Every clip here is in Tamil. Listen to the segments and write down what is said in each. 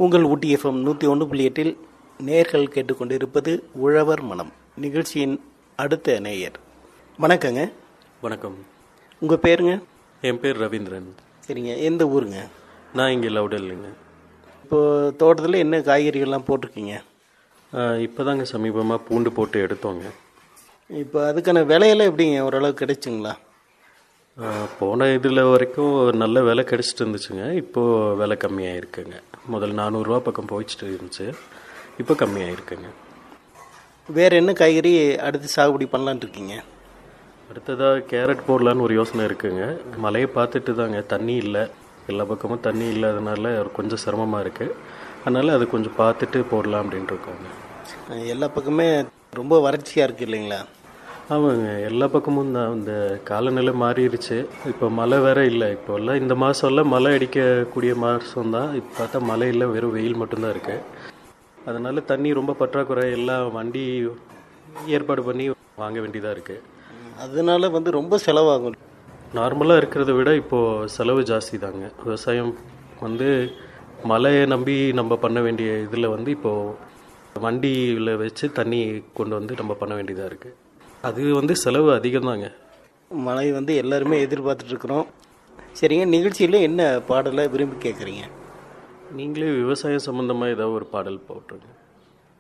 உங்கள் ஊட்டி எஃப்எம் நூற்றி ஒன்று புள்ளி எட்டில் நேர்கள் கேட்டுக்கொண்டிருப்பது உழவர் மனம் நிகழ்ச்சியின் அடுத்த நேயர் வணக்கங்க வணக்கம் உங்கள் பேருங்க என் பேர் ரவீந்திரன் சரிங்க எந்த ஊருங்க நான் இங்கே லவுடல்லைங்க இப்போது தோட்டத்தில் என்ன காய்கறிகள்லாம் போட்டிருக்கீங்க இப்போ தாங்க சமீபமாக பூண்டு போட்டு எடுத்தோங்க இப்போ அதுக்கான விலையெல்லாம் எப்படிங்க ஓரளவு கிடைச்சுங்களா ஆ, போன இதில் வரைக்கும் நல்ல விலை கிடச்சிட்டு இருந்துச்சுங்க இப்போது விலை கம்மியாக இருக்குங்க முதல் நானூறுரூவா பக்கம் போயிட்டு இருந்துச்சு இப்போ கம்மியாக இருக்குங்க வேறு என்ன காய்கறி அடுத்து சாகுபடி பண்ணலான்ட்டு இருக்கீங்க அடுத்ததாக கேரட் போடலான்னு ஒரு யோசனை இருக்குங்க மழையை பார்த்துட்டு தாங்க தண்ணி இல்லை எல்லா பக்கமும் தண்ணி இல்லாதனால கொஞ்சம் சிரமமாக இருக்குது அதனால் அது கொஞ்சம் பார்த்துட்டு போடலாம் அப்படின்ட்டு இருக்கோங்க அஹ் எல்லா பக்கமே ரொம்ப வறட்சியாக இருக்குது இல்லைங்களா ஆமாங்க எல்லா பக்கமும் தான் இந்த காலநிலை மாறிடுச்சு இப்போ மழை வேற இல்லை இப்போ எல்லாம் இந்த மாதம்லாம் மழை அடிக்கக்கூடிய மாதம் தான் இப்போ பார்த்தா மழை இல்லை வெறும் வெயில் மட்டும்தான் இருக்கு அதனால தண்ணி ரொம்ப பற்றாக்குறை எல்லாம் வண்டி ஏற்பாடு பண்ணி வாங்க வேண்டியதாக இருக்கு அதனால வந்து ரொம்ப செலவாகும் நார்மலாக இருக்கிறத விட இப்போது செலவு ஜாஸ்தி தாங்க விவசாயம் வந்து மழையை நம்பி நம்ம பண்ண வேண்டிய இதில் வந்து இப்போது வண்டியில் வச்சு தண்ணி கொண்டு வந்து நம்ம பண்ண வேண்டியதாக இருக்குது அது வந்து செலவு அதிகம் தாங்க மழை வந்து எல்லாருமே எதிர்பார்த்துட்டு இருக்கிறோம் சரிங்க நிகழ்ச்சியில் என்ன பாடலை விரும்பி கேட்குறீங்க நீங்களே விவசாயம் சம்மந்தமாக ஏதாவது ஒரு பாடல் போட்டுருங்க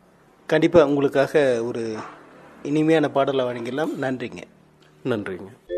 கண்டிப்பாக உங்களுக்காக ஒரு இனிமையான பாடலை வழங்கிடலாம் நன்றிங்க நன்றிங்க